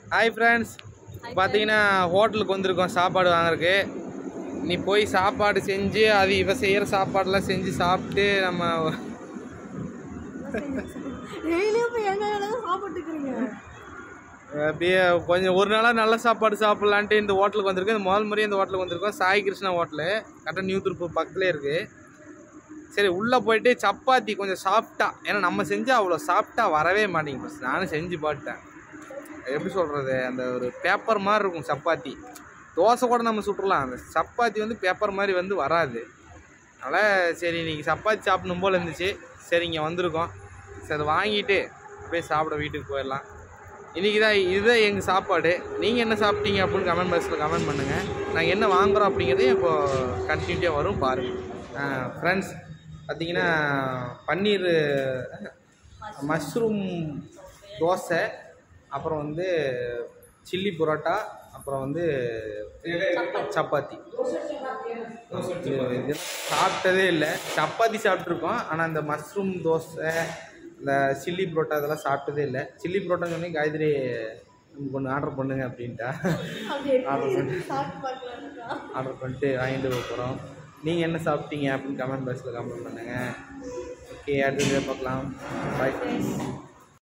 Hi friends பார்த்தீங்கன்னா ஹோட்டலுக்கு வந்திருக்கோம் சாப்பாடு வாங்குறதுக்கு நீ போய் சாப்பாடு செஞ்சு அது இவ செய்கிற சாப்பாடெல்லாம் செஞ்சு சாப்பிட்டு நம்ம டெய்லியும் போய் எங்க வேணாலும் சாப்பிட்டுக்கிறீங்க அப்படியே கொஞ்சம் ஒரு நாளாக நல்ல சாப்பாடு சாப்பிட்லான்ட்டு இந்த ஹோட்டலுக்கு வந்திருக்கோம் இந்த முதல் முறையே இந்த ஹோட்டலுக்கு வந்திருக்கோம் சாய் கிருஷ்ணா ஹோட்டலு கரெக்டாக நியூ திருப்பூர் பக்கத்துலேயே இருக்குது சரி உள்ளே போயிட்டு சப்பாத்தி கொஞ்சம் சாப்பிட்டா ஏன்னா நம்ம செஞ்சால் அவ்வளோ சாப்பிட்டா வரவே மாட்டேங்குது first. நானும் செஞ்சு பார்த்தேன் எப்படி சொல்கிறது அந்த ஒரு பேப்பர் மாதிரி இருக்கும் சப்பாத்தி தோசை கூட நம்ம சுட்டுறலாம் அந்த சப்பாத்தி வந்து பேப்பர் மாதிரி வந்து வராது அதனால் சரி இன்னைக்கு சப்பாத்தி சாப்பிடணும் போல் இருந்துச்சு சரி இங்கே வந்திருக்கோம் சரி அதை வாங்கிட்டு அப்படியே சாப்பிட வீட்டுக்கு போயிடலாம் இன்றைக்கி தான் இதுதான் எங்கள் சாப்பாடு நீங்கள் என்ன சாப்பிட்டீங்க அப்படின்னு கமெண்ட் பாக்ஸில் கமெண்ட் பண்ணுங்கள் நாங்கள் என்ன வாங்குகிறோம் அப்படிங்கிறதையும் இப்போது கண்டினியூட்டியாக வரும் பாருங்கள் ஃப்ரெண்ட்ஸ் பார்த்தீங்கன்னா பன்னீர் மஷ்ரூம் தோசை அப்புறம் வந்து சில்லி புரோட்டா அப்புறம் வந்து சப்பாத்தி இது இது சாப்பிட்டதே இல்லை சப்பாத்தி சாப்பிட்ருக்கோம் ஆனால் இந்த மஷ்ரூம் தோசை இந்த சில்லி புரோட்டா இதெல்லாம் சாப்பிட்டதே இல்லை சில்லி புரோட்டா சொன்னி காயத்ரி நமக்கு ஒன்று ஆர்டர் பண்ணுங்க அப்படின்ட்டா அது எப்படி இருக்கு சாப்பிட்டு பார்க்கலாம்க்கா ஆர்டர் பண்ணிட்டு வாங்கிட்டு போகிறோம் நீங்கள் என்ன சாப்பிட்டீங்க அப்படின்னு கமெண்ட் பாக்ஸில் கமெண்ட் பண்ணுங்கள் ஓகே அடுத்த வீடியோ பார்க்கலாம் பாய்